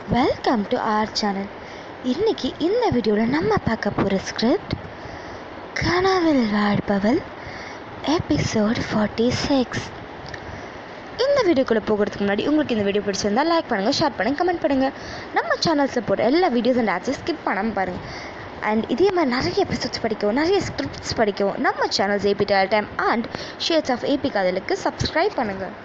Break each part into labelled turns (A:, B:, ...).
A: welcome to R channel இன்னைக்கு இந்த வீடியோவில் நம்ம பார்க்க போகிற ஸ்கிரிப்ட் கனவில் வாழ்பவள் எபிசோட் ஃபார்ட்டி சிக்ஸ் இந்த வீடியோக்குள்ளே போகிறதுக்கு முன்னாடி உங்களுக்கு இந்த வீடியோ பிடிச்சிருந்தா லைக் பண்ணுங்கள் ஷேர் பண்ணுங்கள் கமெண்ட் பண்ணுங்கள் நம்ம சேனல்ஸில் போகிற எல்லா வீடியோஸ் அண்ட் ஆட்ஸும் ஸ்கிப் பண்ணாமல் பாருங்கள் அண்ட் இதே மாதிரி நிறைய எபிசோட்ஸ் படிக்கவும் நிறைய ஸ்கிரிப்ட்ஸ் படிக்கவும் நம்ம channels AB tale time and shares of AB காதலுக்கு சப்ஸ்கிரைப் பண்ணுங்கள்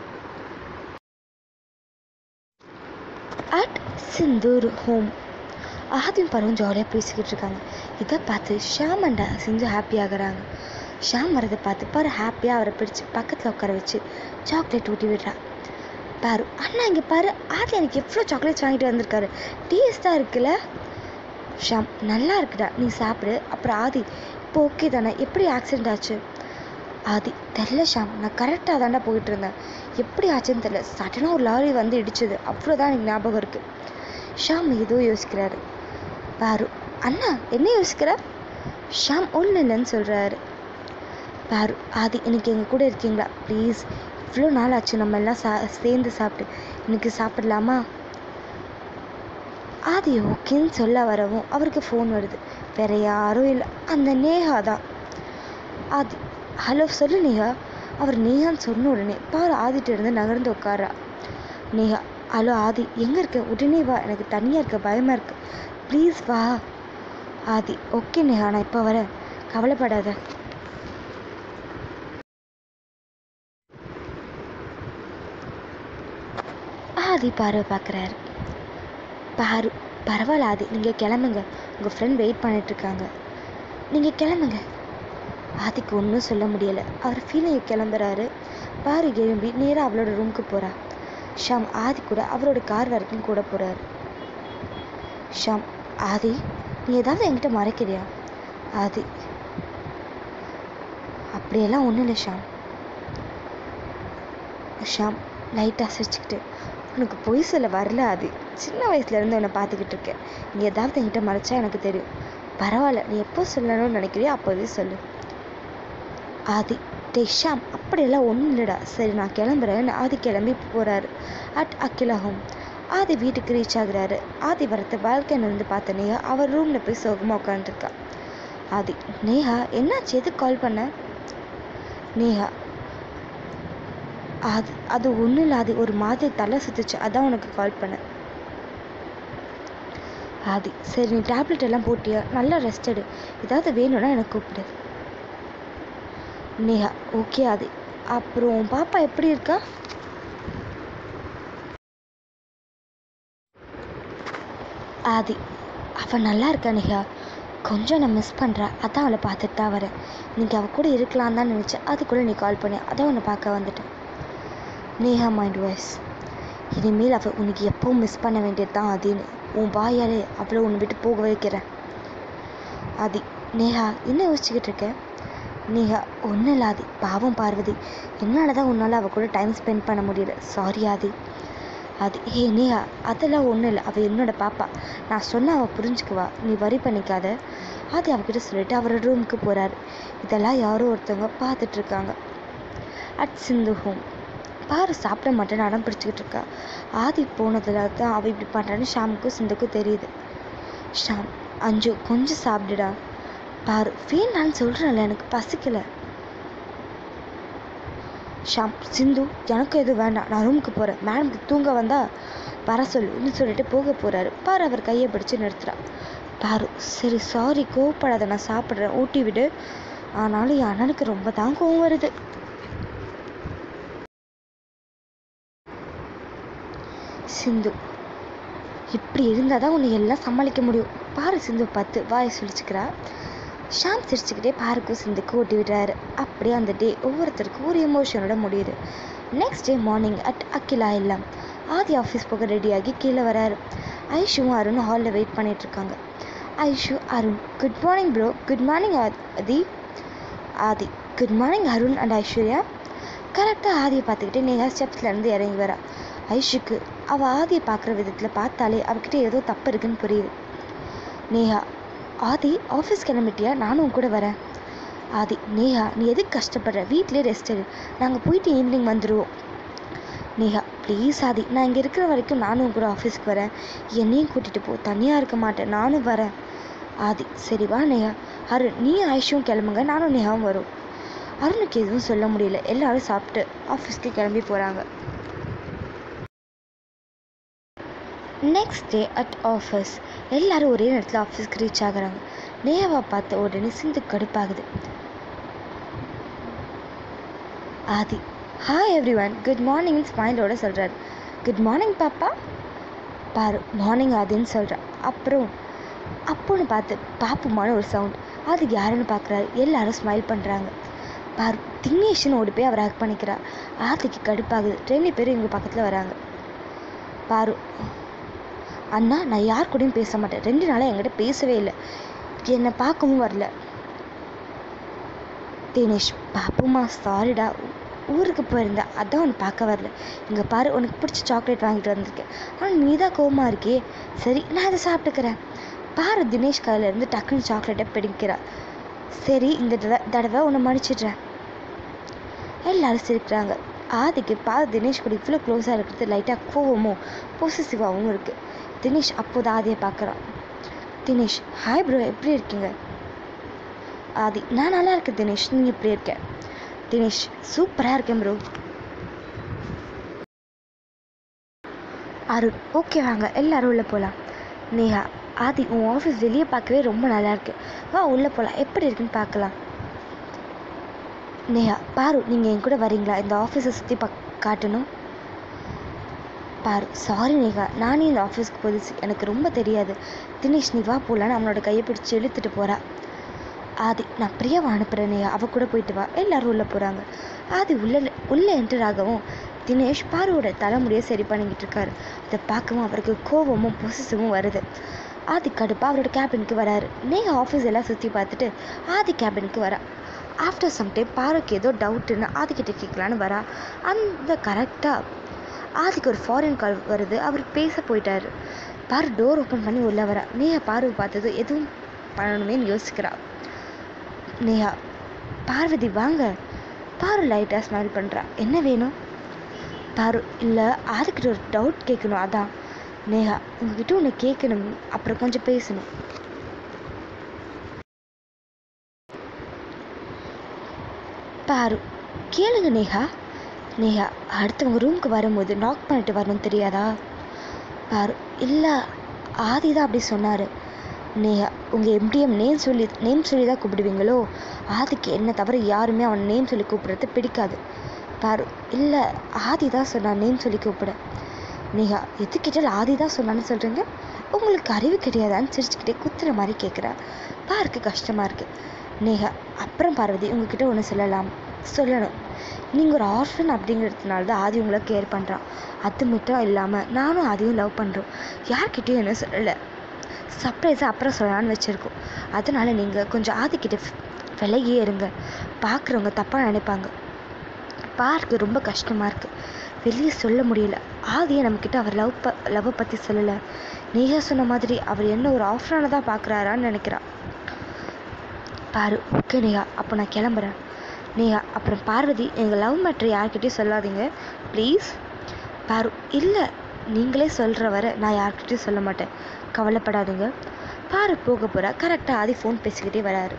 A: அட் சிந்தூர் ஹோம் ஆதியும் பருவம் ஜாலியாக பேசிக்கிட்டு இருக்காங்க இதை பார்த்து ஷாம் அண்டா சிந்து ஹாப்பி ஆகுறாங்க ஷாம் வரதை பார்த்து பாரு ஹாப்பியாக அவரை பிடிச்சி பக்கத்தில் உட்கார வச்சு சாக்லேட் ஊட்டி விடுறா பாரு அண்ணா இங்கே பாரு ஆதி எனக்கு எவ்வளோ சாக்லேட்ஸ் வாங்கிட்டு வந்திருக்காரு டேஸ்ட்டாக இருக்குல்ல ஷாம் நல்லா இருக்குடா நீ சாப்பிடு அப்புறம் ஆதி இப்போ ஓகே தானே எப்படி ஆக்சிடென்ட் ஆச்சு ஆதி தெரில ஷாம் நான் கரெக்டாக தாண்டா போயிட்டு இருந்தேன் எப்படி ஆச்சுன்னு தெரில சடனாக ஒரு லாரி வந்து இடிச்சுது அவ்வளோதான் எனக்கு ஞாபகம் இருக்குது ஷாம் ஏதோ யோசிக்கிறாரு பாரு அண்ணா என்ன யோசிக்கிற ஷாம் ஒன்றும் இல்லைன்னு சொல்கிறாரு பாரு ஆதி இன்னைக்கு எங்கள் கூட இருக்கீங்களா ப்ளீஸ் இவ்வளோ நாள் ஆச்சு நம்ம எல்லாம் சா சேர்ந்து சாப்பிட்டு இன்னைக்கு சாப்பிடலாமா ஆதி ஓகேன்னு சொல்ல வரவும் அவருக்கு ஃபோன் வருது வேற யாரும் இல்லை அந்த நேஹா தான் ஆதி ஹலோ சொல்லு நேஹா அவர் நேஹான்னு சொன்ன உடனே பாரு ஆதிட்ட இருந்து நகர்ந்து உட்காரா நேஹா ஹலோ ஆதி எங்கே இருக்க உடனே வா எனக்கு தனியாக இருக்க பயமாக இருக்கு ப்ளீஸ் வா ஆதி ஓகே நேஹா நான் இப்போ வரேன் கவலைப்படாத ஆதி பாரு பார்க்குறாரு பாரு பரவாயில்ல ஆதி நீங்கள் கிளம்புங்க உங்கள் ஃப்ரெண்ட் வெயிட் பண்ணிட்டுருக்காங்க நீங்கள் கிளம்புங்க ஆதிக்கு ஒன்றும் சொல்ல முடியலை அவர் ஃபீலிங் கிளம்புறாரு பாரு எழும்பி நேராக அவளோட ரூமுக்கு போகிறா ஷாம் ஆதி கூட அவரோட கார் வரைக்கும் கூட போகிறாரு ஷாம் ஆதி நீ ஏதாவது என்கிட்ட மறைக்கிறியா ஆதி அப்படியெல்லாம் ஒன்றும் இல்லை ஷாம் ஷாம் லைட்டாக சிரிச்சுக்கிட்டு உனக்கு பொய் சொல்ல வரல ஆதி சின்ன வயசுலேருந்து உன்னை பார்த்துக்கிட்டு இருக்கேன் நீ ஏதாவது என்கிட்ட மறைச்சா எனக்கு தெரியும் பரவாயில்ல நீ எப்போ சொல்லணும்னு நினைக்கிறியோ அப்போவே சொல்லு ஆதி டே ஷாம் அப்படியெல்லாம் ஒன்றும் இல்லைடா சரி நான் கிளம்புறேன்னு ஆதி கிளம்பி போகிறாரு அட் அகிலா ஹோம் ஆதி வீட்டுக்கு ரீச் ஆகுறாரு ஆதி வரத்தை பால்கனில் இருந்து பார்த்த நேஹா அவர் ரூமில் போய் சோகமாக உட்காந்துருக்கா ஆதி நேஹா என்னாச்சு எதுக்கு கால் பண்ண நேஹா அது அது ஒன்றும் இல்லை அது ஒரு மாதிரி தலை சுத்துச்சு அதான் உனக்கு கால் பண்ணேன் ஆதி சரி நீ டேப்லெட் எல்லாம் போட்டியா நல்லா ரெஸ்ட் எடு ஏதாவது வேணும்னா எனக்கு கூப்பிடு நேஹா ஓகே ஆதி அப்புறம் உன் பாப்பா எப்படி இருக்கா ஆதி அவள் நல்லா இருக்கா நேஹா கொஞ்சம் நான் மிஸ் பண்ணுறா அதான் அவளை பார்த்துட்டு தான் வரேன் இன்னைக்கு அவள் கூட இருக்கலாம் தான் நினச்சேன் அதுக்குள்ளே நீ கால் பண்ணி அதான் உன்னை பார்க்க வந்துட்டேன் நேஹா மைண்ட் வாய்ஸ் இனிமேல் அவள் உனக்கு எப்பவும் மிஸ் பண்ண வேண்டியது தான் அதின்னு உன் வாயாலே அவளை உன்னை விட்டு போக வைக்கிறேன் ஆதி நேஹா என்ன யோசிச்சுக்கிட்டு இருக்க நேஹா ஒன்றும் இல்லை ஆதி பாவம் பார்வதி என்னால் தான் உன்னால் அவள் கூட டைம் ஸ்பெண்ட் பண்ண முடியல சாரி ஆதி அது ஹே நேஹா அதெல்லாம் ஒன்றும் இல்லை அவள் என்னோட பாப்பா நான் சொன்ன அவள் புரிஞ்சுக்குவா நீ வரி பண்ணிக்காத ஆதி அவகிட்ட சொல்லிட்டு அவரோட ரூமுக்கு போகிறாரு இதெல்லாம் யாரோ ஒருத்தவங்க பார்த்துட்ருக்காங்க அட் சிந்து ஹோம் பாரு சாப்பிட மாட்டேன்னு அடம் பிடிச்சிக்கிட்டு இருக்கா ஆதி போனதில் தான் அவள் இப்படி பண்ணுறான்னு ஷாமுக்கும் சிந்துக்கும் தெரியுது ஷாம் அஞ்சு கொஞ்சம் சாப்பிடுடா பாரு வேணான்னு சொல்கிறேன்ல எனக்கு பசிக்கலை ஷாம் சிந்து எனக்கு எதுவும் வேண்டாம் நான் ரூமுக்கு போகிறேன் மேடம்க்கு தூங்க வந்தா வர சொல்லுன்னு சொல்லிட்டு போக போகிறாரு பாரு அவர் கையை பிடிச்சு நிறுத்துறா பாரு சரி சாரி கோவப்படாத நான் சாப்பிட்றேன் ஊட்டி விடு ஆனாலும் என் அண்ணனுக்கு ரொம்ப தான் கோவம் வருது சிந்து இப்படி இருந்தால் தான் உன்னை எல்லாம் சமாளிக்க முடியும் பாரு சிந்து பத்து வாயை சுழிச்சுக்கிறா ஷாம் சிரிச்சுக்கிட்டே பாருக்கும் சிந்துக்கு ஓட்டி விடுறாரு அப்படியே அந்த டே ஒவ்வொருத்தருக்கும் ஒரு எமோஷனோட முடியுது next day morning at Akila இல்லம் ஆதி ஆஃபீஸ் போக ரெடியாகி கீழே வராரு ஐஷுவும் அருணும் ஹாலில் வெயிட் பண்ணிட்டு இருக்காங்க Aishu Arun good morning bro good morning Aadhi Aadhi good morning Arun and Aishwarya கரெக்டாக ஆதியை பார்த்துக்கிட்டே நேஹா ஸ்டெப்ஸ்லேருந்து இறங்கி வரா ஐஷுக்கு அவள் ஆதியை பார்க்குற விதத்தில் பார்த்தாலே அவகிட்ட ஏதோ தப்பு இருக்குன்னு புரியுது நேஹா ஆதி ஆஃபீஸ் கிளம்பிட்டியா நானும் உன் கூட வரேன் ஆதி நேஹா நீ எதுக்கு கஷ்டப்படுற வீட்டிலே ரெஸ்ட் எடு நாங்கள் போயிட்டு ஈவினிங் வந்துடுவோம் நேஹா ப்ளீஸ் ஆதி நான் இங்கே இருக்கிற வரைக்கும் நானும் உங்க கூட ஆஃபீஸ்க்கு வரேன் என்னையும் கூட்டிகிட்டு போ தனியாக இருக்க மாட்டேன் நானும் வரேன் ஆதி சரி வா நேஹா அருண் நீ ஆயுஷும் கிளம்புங்க நானும் நேஹாவும் வரும் அருணுக்கு எதுவும் சொல்ல முடியல எல்லாரும் சாப்பிட்டு ஆஃபீஸ்க்கு கிளம்பி போகிறாங்க நெக்ஸ்ட் டே அட் ஆஃபீஸ் எல்லாரும் ஒரே நேரத்தில் ஆஃபீஸ்க்கு ரீச் ஆகுறாங்க நேஹாவை பார்த்து உடனே சிந்து கடுப்பாகுது Aadhi hi everyone good morning ஸ்மைலோட சொல்கிறாரு குட் மார்னிங் பாப்பா பாரு மார்னிங் ஆதின்னு சொல்கிறேன் அப்புறம் அப்போன்னு பார்த்து பாப்புமான ஒரு சவுண்ட் அதுக்கு யாருன்னு பார்க்குறாரு எல்லாரும் ஸ்மைல் பண்ணுறாங்க பாரு தினேஷ்னு ஓடி போய் அவரை ஹக் பண்ணிக்கிறா ஆதிக்கு கடுப்பாகுது ரெண்டு பேரும் இவங்க பக்கத்தில் வராங்க பாரு அண்ணா நான் யார் கூடயும் பேச மாட்டேன் ரெண்டு நாளாக என்கிட்ட பேசவே இல்லை என்னை பார்க்கவும் வரல தினேஷ் பாப்புமா சாரிடா ஊருக்கு போயிருந்தேன் அதான் உன்னை பார்க்க வரல இங்கே பாரு உனக்கு பிடிச்ச சாக்லேட் வாங்கிட்டு வந்திருக்கேன் ஆனால் நீ தான் கோவமா இருக்கே சரி நான் அதை சாப்பிட்டுக்கிறேன் பாரு தினேஷ் கையில இருந்து டக்குன்னு சாக்லேட்டை பிடிக்கிறா சரி இந்த தடவை தடவை உன்னை மன்னிச்சிடுறேன் எல்லாரும் சிரிக்கிறாங்க ஆதிக்கு பாரு தினேஷ் கூட இவ்வளோ க்ளோஸாக இருக்கிறது லைட்டாக கோவமும் பொசிசிவாகவும் இருக்குது தினேஷ் அப்போதான் ஆதியை பார்க்குறான் தினேஷ் ஹாய் ப்ரோ எப்படி இருக்கீங்க ஆதி நான் நல்லா இருக்கேன் தினேஷ் நீ எப்படி இருக்க தினேஷ் சூப்பராக இருக்கேன் ப்ரோ அருண் ஓகே வாங்க எல்லாரும் உள்ளே போகலாம் நேஹா ஆதி உன் ஆஃபீஸ் வெளியே பார்க்கவே ரொம்ப நல்லா இருக்கு வா உள்ளே போகலாம் எப்படி இருக்குன்னு பார்க்கலாம் நேஹா பாரு நீங்கள் என் கூட வரீங்களா இந்த ஆஃபீஸை சுற்றி பா காட்டணும் பாரு சாரி நேகா நானே இந்த ஆஃபீஸ்க்கு புதுசு எனக்கு ரொம்ப தெரியாது தினேஷ் நீ வா போகலான்னு அவனோட கையை பிடிச்சி இழுத்துட்டு போகிறா ஆதி நான் பிரியாவை அனுப்புகிறேனே அவ கூட போயிட்டு வா எல்லாரும் உள்ளே போகிறாங்க ஆதி உள்ள உள்ளே என்டர் ஆகவும் தினேஷ் பாருவோட தலைமுடியை சரி பண்ணிக்கிட்டு இருக்காரு அதை பார்க்கவும் அவருக்கு கோவமும் பொசிசிவும் வருது ஆதி கடுப்பா அவரோட கேபினுக்கு வராரு நேஹா ஆஃபீஸ் எல்லாம் சுற்றி பார்த்துட்டு ஆதி கேபினுக்கு வரா ஆஃப்டர் சம் டைம் பாருக்கு ஏதோ டவுட்டுன்னு ஆதிக்கிட்ட கேட்கலான்னு வரா அந்த கரெக்டாக ஆதிக்கு ஒரு ஃபாரின் கால் வருது அவர் பேச போயிட்டாரு பாரு டோர் ஓப்பன் பண்ணி உள்ளே வரா நேஹா பாரு பார்த்தது எதுவும் பண்ணணுமேன்னு யோசிக்கிறா நேஹா பார்வதி வாங்க பாரு லைட்டாக ஸ்மைல் பண்ணுறா என்ன வேணும் பாரு இல்லை ஆதிக்கிட்ட ஒரு டவுட் கேட்கணும் அதான் நேஹா உங்ககிட்ட ஒன்று கேட்கணும் அப்புறம் கொஞ்சம் பேசணும் பாரு கேளுங்க நேஹா நேஹா அடுத்தவங்க ரூமுக்கு வரும்போது நாக் பண்ணிட்டு வரணும் தெரியாதா பாரு இல்லை ஆதி தான் அப்படி சொன்னார் நேஹா உங்கள் எம்டிஎம் நேம் சொல்லி நேம் சொல்லி தான் கூப்பிடுவீங்களோ ஆதிக்கு என்ன தவிர யாருமே அவன் நேம் சொல்லி கூப்பிடுறது பிடிக்காது பாரு இல்லை ஆதி தான் சொன்னான் நேம் சொல்லி கூப்பிட நேஹா எது கேட்டாலும் ஆதி தான் சொன்னான்னு சொல்கிறீங்க உங்களுக்கு அறிவு கிடையாதான்னு சிரிச்சுக்கிட்டே குத்துற மாதிரி கேட்குறா பாருக்கு கஷ்டமாக இருக்குது நேஹா அப்புறம் பார்வதி உங்ககிட்ட ஒன்று சொல்லலாம் சொல்லணும் நீங்கள் ஒரு ஆர்ஃபன் அப்படிங்கிறதுனால தான் ஆதி உங்களை கேர் பண்ணுறான் அது மட்டும் இல்லாமல் நானும் ஆதியும் லவ் பண்ணுறோம் யார்கிட்டயும் என்ன சொல்லலை சர்ப்ரைஸாக அப்புறம் சொல்லலான்னு வச்சுருக்கோம் அதனால் நீங்கள் கொஞ்சம் ஆதிக்கிட்ட விலகியே இருங்க பார்க்குறவங்க தப்பாக நினைப்பாங்க பார்க்கு ரொம்ப கஷ்டமாக இருக்குது வெளியே சொல்ல முடியல ஆதியை நம்மக்கிட்ட அவர் லவ் ப லவ்வை பற்றி சொல்லலை நேஹா சொன்ன மாதிரி அவர் என்ன ஒரு ஆஃபரான தான் பார்க்குறாரான்னு நினைக்கிறா பாரு ஓகே நேஹா அப்போ நான் கிளம்புறேன் நேஹா அப்புறம் பார்வதி எங்கள் லவ் மேட்ரு யார்கிட்டயும் சொல்லாதீங்க ப்ளீஸ் பாரு இல்லை நீங்களே சொல்கிற வரை நான் யார்கிட்டயும் சொல்ல மாட்டேன் கவலைப்படாதீங்க பாரு போக போகிறா கரெக்டாக ஆதி ஃபோன் பேசிக்கிட்டே வராரு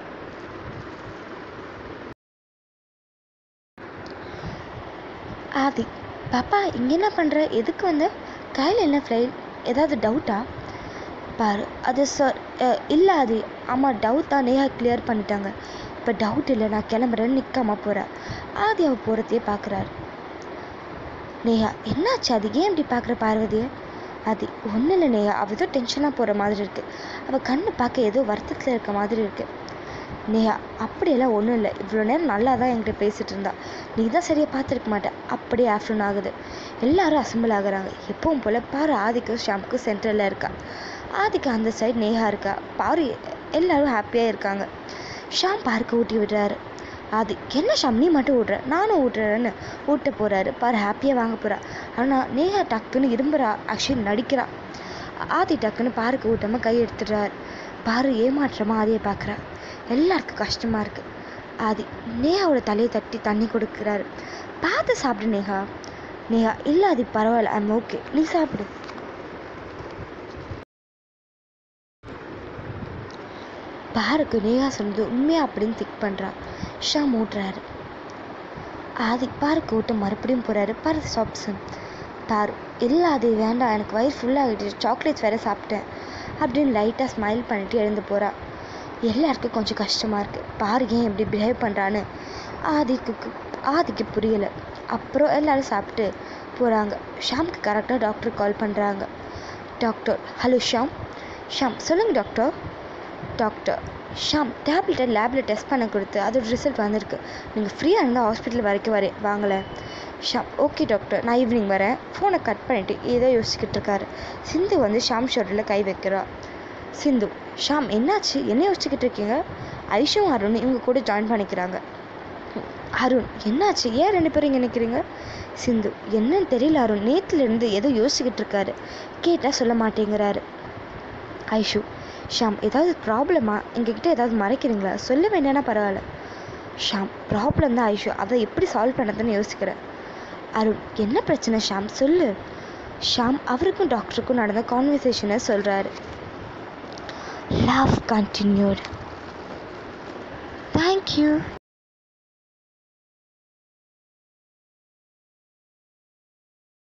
A: ஆதி பாப்பா இங்கே என்ன பண்ணுற எதுக்கு வந்த கையில் என்ன ஃப்ளைட் ஏதாவது டவுட்டா பாரு அது சார் இல்லை ஆதி ஆமாம் டவுட் தான் நேஹா கிளியர் பண்ணிட்டாங்க இப்போ டவுட் இல்லை நான் கிளம்புறேன்னு நிற்காம போகிறேன் ஆதி அவள் போகிறதையே பார்க்குறாரு நேஹா என்னாச்சு அது ஏன் இப்படி பார்க்குற பார்வதியை அது ஒன்றும் இல்லை நேஹா அவள் ஏதோ டென்ஷனாக போகிற மாதிரி இருக்குது அவள் கண்ணு பார்க்க ஏதோ வருத்தத்தில் இருக்க மாதிரி இருக்குது நேஹா அப்படியெல்லாம் ஒன்றும் இல்லை இவ்வளோ நேரம் நல்லா தான் என்கிட்ட பேசிகிட்டு இருந்தா நீ தான் சரியாக பார்த்துருக்க மாட்டேன் அப்படியே ஆஃப்டர்நூன் ஆகுது எல்லாரும் அசம்பிள் ஆகுறாங்க எப்பவும் போல் பாரு ஆதிக்கும் ஷாம்புக்கும் சென்டரில் இருக்கா ஆதிக்கு அந்த சைடு நேஹா இருக்கா பாரு எல்லாரும் ஹாப்பியாக இருக்காங்க ஷாம் பார்க்க ஊட்டி விடுறாரு ஆதி என்ன ஷாம் நீ மட்டும் விட்ற நானும் விட்றேன்னு ஊட்ட போகிறாரு பாரு ஹாப்பியாக வாங்க போகிறா ஆனால் நேஹா டக்குன்னு இரும்புறா ஆக்சுவலி நடிக்கிறா ஆதி டக்குன்னு பாருக்கு ஊட்டாமல் கை எடுத்துடுறாரு பாரு ஏமாற்றமாக ஆதியை பார்க்குறா எல்லாருக்கும் கஷ்டமாக இருக்குது ஆதி நேஹாவோட தலையை தட்டி தண்ணி கொடுக்குறாரு பார்த்து சாப்பிடு நேஹா நேஹா இல்லை அது பரவாயில்ல ஐம் ஓகே நீ சாப்பிடு பாருக்கு நேஹா சொன்னது உண்மையா அப்படின்னு திக் பண்ணுறான் ஷாம் ஊட்டுறாரு ஆதி பாருக்கு விட்டு மறுபடியும் போகிறாரு பாரு சாப்ஸன் பாரு இல்லை அது வேண்டாம் எனக்கு வயிறு ஃபுல்லாகிட்டு சாக்லேட்ஸ் வேறு சாப்பிட்டேன் அப்படின்னு லைட்டாக ஸ்மைல் பண்ணிட்டு எழுந்து போகிறா எல்லாருக்கும் கொஞ்சம் கஷ்டமாக இருக்குது பாரு ஏன் இப்படி பிஹேவ் பண்ணுறான்னு ஆதிக்கு ஆதிக்கு புரியலை அப்புறம் எல்லாரும் சாப்பிட்டு போகிறாங்க ஷாம்க்கு கரெக்டாக டாக்டர் கால் பண்ணுறாங்க டாக்டர் ஹலோ ஷாம் ஷாம் சொல்லுங்கள் டாக்டர் டாக்டர் ஷாம் டேப்லெட்டை லேபில் டெஸ்ட் பண்ண கொடுத்து அதோட ரிசல்ட் வந்திருக்கு நீங்கள் ஃப்ரீயாக இருந்தால் ஹாஸ்பிட்டல் வரைக்கும் வர வாங்கலை ஷாம் ஓகே டாக்டர் நான் ஈவினிங் வரேன் ஃபோனை கட் பண்ணிவிட்டு ஏதோ யோசிச்சுக்கிட்டு இருக்காரு சிந்து வந்து ஷாம் ஷோல்டரில் கை வைக்கிறா சிந்து ஷாம் என்னாச்சு என்ன யோசிச்சுக்கிட்டு இருக்கீங்க ஐஷும் அருண் இவங்க கூட ஜாயின் பண்ணிக்கிறாங்க அருண் என்னாச்சு ஏன் ரெண்டு பேரும் இங்கே நிற்கிறீங்க சிந்து என்னன்னு தெரியல அருண் நேற்றுலேருந்து ஏதோ யோசிச்சுக்கிட்டு இருக்காரு கேட்டால் சொல்ல மாட்டேங்கிறாரு ஐஷு ஷாம் ஏதாவது ப்ராப்ளமா எங்ககிட்ட ஏதாவது மறைக்கிறீங்களா சொல்ல வேண்டாம்னா பரவாயில்ல ஷாம் ப்ராப்ளம் தான் ஐஷு அதை எப்படி சால்வ் பண்ணதுன்னு யோசிக்கிறேன் அருண் என்ன பிரச்சனை ஷாம் சொல்லு ஷாம் அவருக்கும் டாக்டருக்கும் நடந்த கான்வர்சேஷனை சொல்கிறாரு லவ் கண்டினியூட் தேங்க்யூ